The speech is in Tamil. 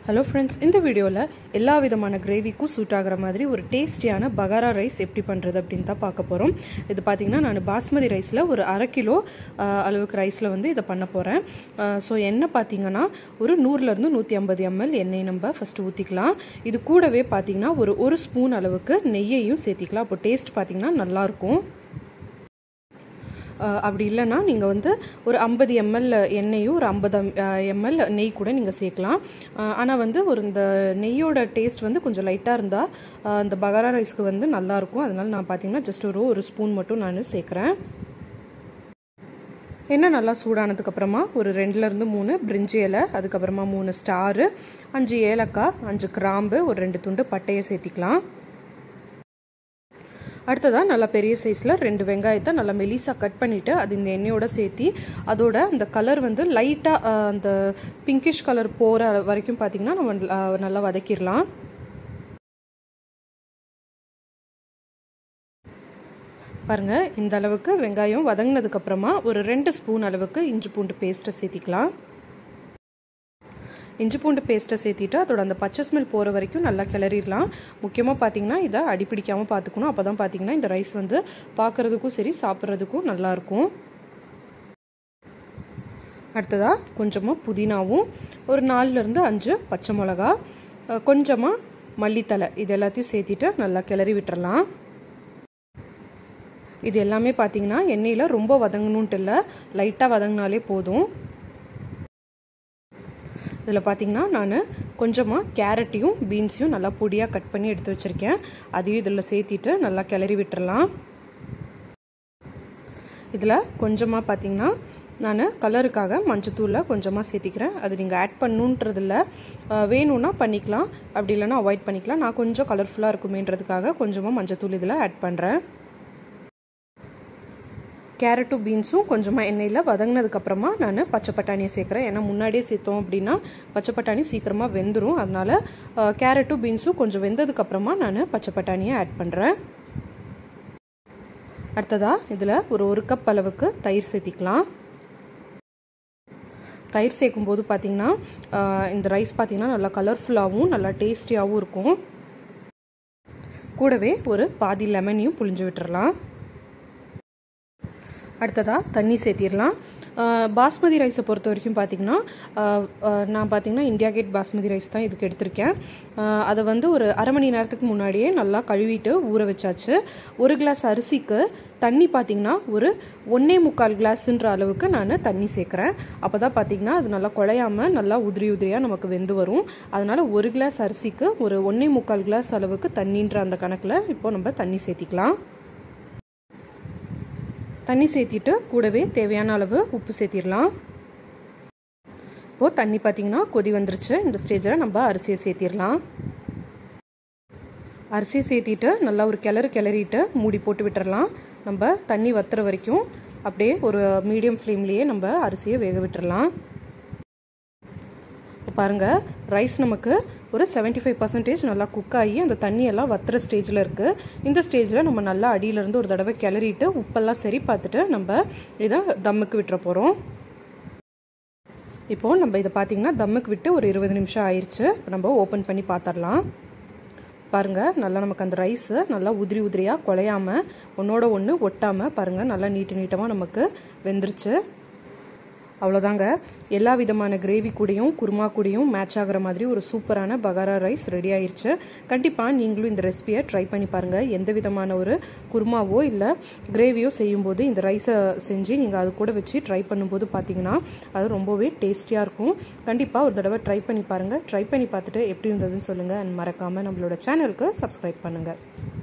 ஹலோ ஃப்ரெண்ட்ஸ் இந்த வீடியோவில் எல்லா விதமான கிரேவிக்கும் சூட் ஆகிற மாதிரி ஒரு டேஸ்டியான பகாரா ரைஸ் எப்படி பண்ணுறது அப்படின்னு தான் பார்க்க போகிறோம் இது பார்த்திங்கன்னா நான் பாஸ்மதி ரைஸில் ஒரு அரை கிலோ ஆஹ், அளவுக்கு ரைஸில் வந்து இதை பண்ண போகிறேன் ஸோ எண்ணெய் பார்த்தீங்கன்னா ஒரு நூறுலேருந்து நூற்றி ஐம்பது எம்எல் எண்ணெய் நம்ம ஃபஸ்ட்டு ஊற்றிக்கலாம் இது கூடவே பார்த்தீங்கன்னா ஒரு ஒரு ஸ்பூன் அளவுக்கு நெய்யையும் சேர்த்திக்கலாம் அப்போ டேஸ்ட் பார்த்தீங்கன்னா நல்லாயிருக்கும் அஹ் அப்படி இல்லைன்னா நீங்கள் வந்து ஒரு ஐம்பது எம்எல் எண்ணெயும் ஒரு ஐம்பது எம்எல் நெய் கூட நீங்கள் சேர்க்கலாம் ஆனால் வந்து ஒரு இந்த நெய்யோட டேஸ்ட் வந்து கொஞ்சம் லைட்டாக இருந்தால் இந்த பகாரா ரைஸ்க்கு வந்து நல்லாயிருக்கும் அதனால் நான் பார்த்தீங்கன்னா ஜஸ்ட் ஒரு ஒரு ஸ்பூன் மட்டும் நான் சேர்க்குறேன் எண்ணெய் நல்லா சூடானதுக்கப்புறமா ஒரு ரெண்டுலேருந்து மூணு பிரிஞ்சி இலை அதுக்கப்புறமா மூணு ஸ்டாரு அஞ்சு ஏலக்காய் அஞ்சு கிராம்பு ஒரு ரெண்டு துண்டு பட்டையை சேர்த்திக்கலாம் அடுத்ததாக நல்லா பெரிய சைஸில் ரெண்டு வெங்காயத்தை நல்லா மெலிசாக கட் பண்ணிவிட்டு அது இந்த எண்ணெயோட சேர்த்தி அதோட அந்த கலர் வந்து லைட்டாக அந்த பிங்கிஷ் கலர் போகிற வரைக்கும் பார்த்திங்கன்னா நம்ம அஹ், நல்லா வதக்கிடலாம் பாருங்கள் இந்த அளவுக்கு வெங்காயம் வதங்கினதுக்கப்புறமா ஒரு ரெண்டு ஸ்பூன் அளவுக்கு இஞ்சி பூண்டு பேஸ்ட்டை சேர்த்திக்கலாம் இஞ்சி பூண்டு பேஸ்ட்டை சேர்த்திட்டு அதோட அந்த பச்சை ஸ்மெல் போகிற வரைக்கும் நல்லா கிளறிடலாம் முக்கியமாக பார்த்தீங்கன்னா இதை அடிப்பிடிக்காமல் பார்த்துக்கணும் அப்போ தான் பார்த்தீங்கன்னா இந்த ரைஸ் வந்து பார்க்குறதுக்கும் சரி சாப்பிட்றதுக்கும் நல்லாயிருக்கும் அடுத்ததாக கொஞ்சமாக புதினாவும் ஒரு நாலுலேருந்து அஞ்சு பச்சை மிளகா அஹ், கொஞ்சமாக மல்லித்தலை இது எல்லாத்தையும் சேர்த்திட்டு நல்லா கிளறி விட்டுறலாம் இது எல்லாமே பார்த்தீங்கன்னா எண்ணெயில் ரொம்ப வதங்கணுன்ட்டு இல்லை லைட்டாக வதங்கினாலே போதும் இதில் பார்த்தீங்கன்னா நான் கொஞ்சமாக கேரட்டையும் பீன்ஸையும் நல்லா பொடியாக கட் பண்ணி எடுத்து வச்சுருக்கேன் அதையும் இதில் சேர்த்திட்டு நல்லா கிளறி விட்டுறலாம் இதில் கொஞ்சமாக பார்த்தீங்கன்னா நான் கலருக்காக மஞ்சத்தூளில் கொஞ்சமாக சேர்த்திக்கிறேன் அது நீங்கள் ஆட் பண்ணுன்றதில்ல வேணும்னா பண்ணிக்கலாம் அப்படி இல்லைன்னா அவாய்ட் பண்ணிக்கலாம் நான் கொஞ்சம் கலர்ஃபுல்லாக இருக்குமேன்றதுக்காக கொஞ்சமாக மஞ்சத்தூள் இதில் ஆட் பண்ணுறேன் கேரட்டும் பீன்ஸும் கொஞ்சமாக எண்ணெயில் வதங்கினதுக்கப்புறமா நான் பச்சை பட்டாணியை சேர்க்குறேன் ஏன்னா முன்னாடியே சேர்த்தோம் அப்படின்னா பச்சை பட்டாணி சீக்கிரமாக வெந்துடும் அதனால் கேரட்டும் பீன்ஸும் கொஞ்சம் வெந்ததுக்கப்புறமா நான் பச்சை பட்டாணியை ஆட் பண்ணுறேன் அடுத்ததாக இதில் ஒரு ஒரு கப் அளவுக்கு தயிர் சேர்த்திக்கலாம் தயிர் சேர்க்கும்போது பார்த்திங்கன்னா இந்த ரைஸ் பார்த்திங்கன்னா நல்லா கலர்ஃபுல்லாகவும் நல்லா டேஸ்டியாகவும் இருக்கும் கூடவே ஒரு பாதி லெமனையும் புழிஞ்சு விட்டுறலாம் அடுத்ததாக தண்ணி சேர்த்திடலாம் பாஸ்மதி ரைஸை பொறுத்த வரைக்கும் பார்த்திங்கன்னா நான் பார்த்திங்கன்னா இந்தியா கேட் பாஸ்மதி ரைஸ் தான் இதுக்கு எடுத்திருக்கேன் அதை வந்து ஒரு அரை மணி நேரத்துக்கு முன்னாடியே நல்லா கழுவிட்டு ஊற வச்சாச்சு ஒரு கிளாஸ் அரிசிக்கு தண்ணி பார்த்திங்கன்னா ஒரு ஒன்றே முக்கால் கிளாஸுன்ற அளவுக்கு நான் தண்ணி சேர்க்குறேன் அப்போ தான் பார்த்திங்கன்னா அது நல்லா குழையாமல் நல்லா உதிரி உதிரியாக நமக்கு வெந்து வரும் அதனால் ஒரு கிளாஸ் அரிசிக்கு ஒரு ஒன்றே முக்கால் கிளாஸ் அளவுக்கு தண்ணின்ற அந்த கணக்கில் இப்போ நம்ம தண்ணி சேர்த்திக்கலாம் தண்ணி சேர்த்திட்டு கூடவே தேவையான அளவு உப்பு சேர்த்திடலாம் இப்போது தண்ணி பார்த்திங்கன்னா கொதி வந்துருச்சு இந்த ஸ்டேஜில் நம்ம அரிசியை சேர்த்திடலாம் அரிசியை சேர்த்திட்டு நல்லா ஒரு கிளறு கிளறிட்டு மூடி போட்டு விட்டுறலாம் நம்ம தண்ணி வத்துற வரைக்கும் அப்படியே ஒரு மீடியம் ஃப்ளேம்லேயே நம்ம அரிசியை வேக விட்டுறலாம் பாருங்கள் ரைஸ் நமக்கு ஒரு செவன்ட்டி ஃபைவ் பர்சன்டேஜ் நல்லா குக் ஆகி அந்த தண்ணியெல்லாம் வத்துற ஸ்டேஜில் இருக்குது இந்த ஸ்டேஜில் நம்ம நல்லா அடியிலேருந்து ஒரு தடவை கிளறிட்டு உப்பெல்லாம் சரி பார்த்துட்டு நம்ம இதை தம்முக்கு விட்டுற போகிறோம் இப்போது நம்ம இதை பார்த்திங்கன்னா தம்முக்கு விட்டு ஒரு இருபது நிமிஷம் ஆயிடுச்சு இப்போ நம்ம ஓப்பன் பண்ணி பார்த்துடலாம் பாருங்கள் நல்லா நமக்கு அந்த ரைஸு நல்லா உதிரி உதிரியாக குலையாமல் ஒன்றோட ஒன்று ஒட்டாமல் பாருங்கள் நல்லா நீட்டு நீட்டமாக நமக்கு வெந்துருச்சு அவ்வளோதாங்க எல்லா விதமான கிரேவி கூடயும் குருமா கூடயும் மேட்ச் ஆகிற மாதிரி ஒரு சூப்பரான பகாரா ரைஸ் ரெடி ஆயிடுச்சு கண்டிப்பாக நீங்களும் இந்த ரெசிபியை ட்ரை பண்ணி பாருங்கள் எந்த விதமான ஒரு குருமாவோ இல்லை கிரேவியோ செய்யும்போது இந்த ரைஸை செஞ்சு நீங்கள் அது கூட வச்சு ட்ரை பண்ணும்போது பார்த்தீங்கன்னா அது ரொம்பவே டேஸ்டியாக இருக்கும் கண்டிப்பாக ஒரு தடவை ட்ரை பண்ணி பாருங்கள் ட்ரை பண்ணி பார்த்துட்டு எப்படி இருந்ததுன்னு சொல்லுங்கள் அண்ட் மறக்காமல் நம்மளோட சேனலுக்கு சப்ஸ்கிரைப் பண்ணுங்கள்